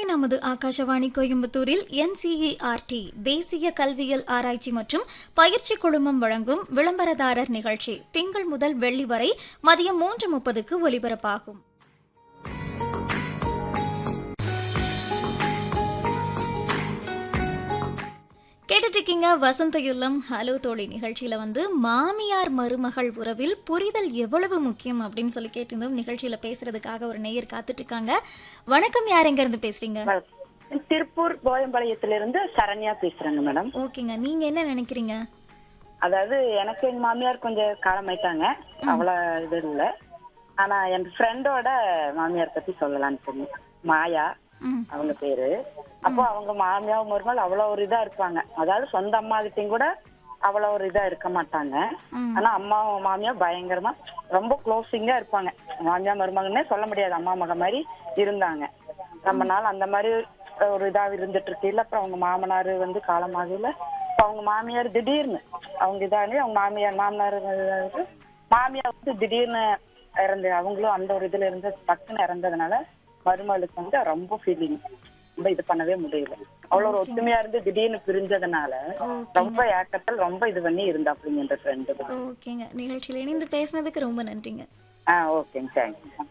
நமது ஆகாஷவாணி கோயம்புத்தூரில் என்சிஇஆர்டி தேசிய கல்வியல் ஆராய்ச்சி மற்றும் பயிற்சி குழுமம் வழங்கும் விளம்பரதாரர் நிகழ்ச்சி திங்கள் முதல் வெள்ளி வரை மதியம் மூன்று முப்பதுக்கு ஒலிபரப்பாகும் கேட்டுட்டு இருக்கீங்க வசந்த இல்லம் ஹலோ தோழி நிகழ்ச்சியில வந்து மாமியார் மருமகள் உறவில் புரிதல் எவ்வளவு முக்கியம் அப்படின்னு சொல்லி கேட்டிருந்தோம் நிகழ்ச்சியில பேசுறதுக்காக ஒரு நேயர் காத்துட்டு இருக்காங்க வணக்கம் யார் எங்க இருந்து பேசுறீங்க திருப்பூர் போயம்பாளையத்திலிருந்து சரண்யா பேசுறேங்க மேடம் ஓகேங்க நீங்க என்ன நினைக்கிறீங்க அதாவது எனக்கு எங்க மாமியார் கொஞ்சம் காலமாயிட்டாங்க அவ்வளவு இது இல்ல ஆனா என் ஃப்ரெண்டோட மாமியார் பத்தி சொல்லலாம்னு சொன்னேன் மாயா ம் அவங்க பேரு அப்போ அவங்க மாமியார் மருமகள் அவ்வளவு ஒரு இதா இருப்பாங்க அதாவது சொந்த அம்மா கிட்டையும் கூட அவ்வளவு ஒரு இதா இருக்க மாட்டாங்க ம். ஆனா அம்மா மாமியார் பயங்கரமா ரொம்ப க்ளோசிங்கா இருப்பாங்க மாமியார் மருமகன்னே சொல்ல முடியாது அம்மா மக மாதிரி இருந்தாங்க ரொம்ப நாள் அந்த மாதிரி ஒரு இதா இருந்துட்டு இருக்கையில அப்புறம் அவங்க மாமனார் வந்து காலமாகல அவங்க மாமியார் திடீர்னு அவங்க இதானே அவங்க மாமியார் மாமனார் இதானது, மாமியார் வந்து திடீர்னு இறந்து அவங்களும் அந்த ஒரு இதுல இருந்து டக்குன்னு இறந்ததுனால மருமகளுக்கு வந்து ரொம்ப ஃபீலிங் ரொம்ப இது பண்ணவே முடியல அவ்வளவு ஒரு ஒத்துமையா இருந்து திடீர்னு பிரிஞ்சதுனால ரொம்ப ஏக்கத்தில் ரொம்ப இது பண்ணி இருந்தா அப்படிங்கிற ஃப்ரெண்டு ஓகேங்க நிகழ்ச்சியில இணைந்து பேசுனதுக்கு ரொம்ப நன்றிங்க ஆ ஓகேங்க தேங்க்யூ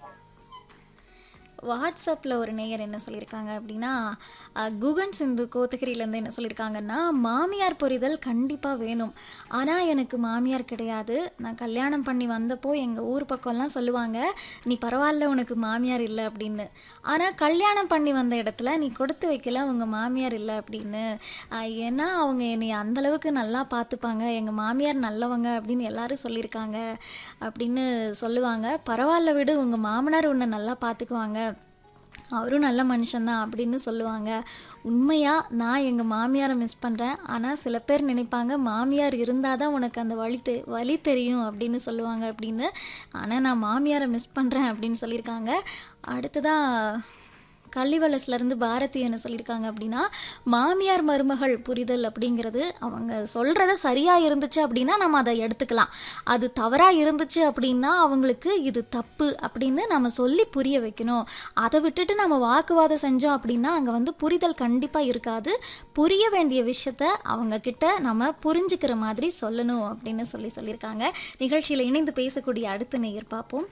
வாட்ஸ்அப்பில் ஒரு நேயர் என்ன சொல்லியிருக்காங்க அப்படின்னா அஹ், குகன் சிந்து கோத்தகிரிலேருந்து என்ன சொல்லியிருக்காங்கன்னா மாமியார் புரிதல் கண்டிப்பாக வேணும் ஆனால் எனக்கு மாமியார் கிடையாது நான் கல்யாணம் பண்ணி வந்தப்போ எங்கள் ஊர் பக்கம்லாம் சொல்லுவாங்க நீ பரவாயில்ல உனக்கு மாமியார் இல்லை அப்படின்னு ஆனால் கல்யாணம் பண்ணி வந்த இடத்துல நீ கொடுத்து வைக்கல உங்கள் மாமியார் இல்லை அப்படின்னு அஹ், ஏன்னா அவங்க என்னை அந்தளவுக்கு நல்லா பார்த்துப்பாங்க எங்கள் மாமியார் நல்லவங்க அப்படின்னு எல்லாரும் சொல்லியிருக்காங்க அப்படின்னு சொல்லுவாங்க பரவாயில்ல விடு உங்கள் மாமனார் உன்னை நல்லா பார்த்துக்குவாங்க அவரும் நல்ல மனுஷன்தான் அப்படின்னு சொல்லுவாங்க உண்மையாக நான் எங்கள் மாமியாரை மிஸ் பண்ணுறேன் ஆனால் சில பேர் நினைப்பாங்க மாமியார் இருந்தால் தான் உனக்கு அந்த வழி தெ வழி தெரியும் அப்படின்னு சொல்லுவாங்க அப்படின்னு ஆனால் நான் மாமியாரை மிஸ் பண்ணுறேன் அப்படின்னு சொல்லியிருக்காங்க அடுத்ததாக கள்ளிவலஸ்லேருந்து பாரதி என்ன சொல்லியிருக்காங்க அப்படின்னா மாமியார் மருமகள் புரிதல் அப்படிங்கிறது அவங்க சொல்கிறத சரியாக இருந்துச்சு அப்படின்னா நம்ம அதை எடுத்துக்கலாம் அது தவறாக இருந்துச்சு அப்படின்னா அவங்களுக்கு இது தப்பு அப்படின்னு நம்ம சொல்லி புரிய வைக்கணும் அதை விட்டுட்டு நம்ம வாக்குவாதம் செஞ்சோம் அப்படின்னா அங்கே வந்து புரிதல் கண்டிப்பாக இருக்காது புரிய வேண்டிய விஷயத்த அவங்க கிட்ட நம்ம புரிஞ்சுக்கிற மாதிரி சொல்லணும் அப்படின்னு சொல்லி சொல்லியிருக்காங்க நிகழ்ச்சியில் இணைந்து பேசக்கூடிய அடுத்த நேயர் பார்ப்போம்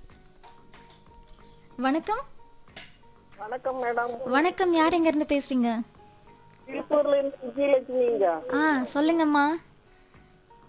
வணக்கம் வணக்கம் மேடம் வணக்கம் யார் எங்க இருந்து பேசுறீங்க திருப்பூர்ல இருந்து விஜயலட்சுமிங்க ஆ சொல்லுங்கம்மா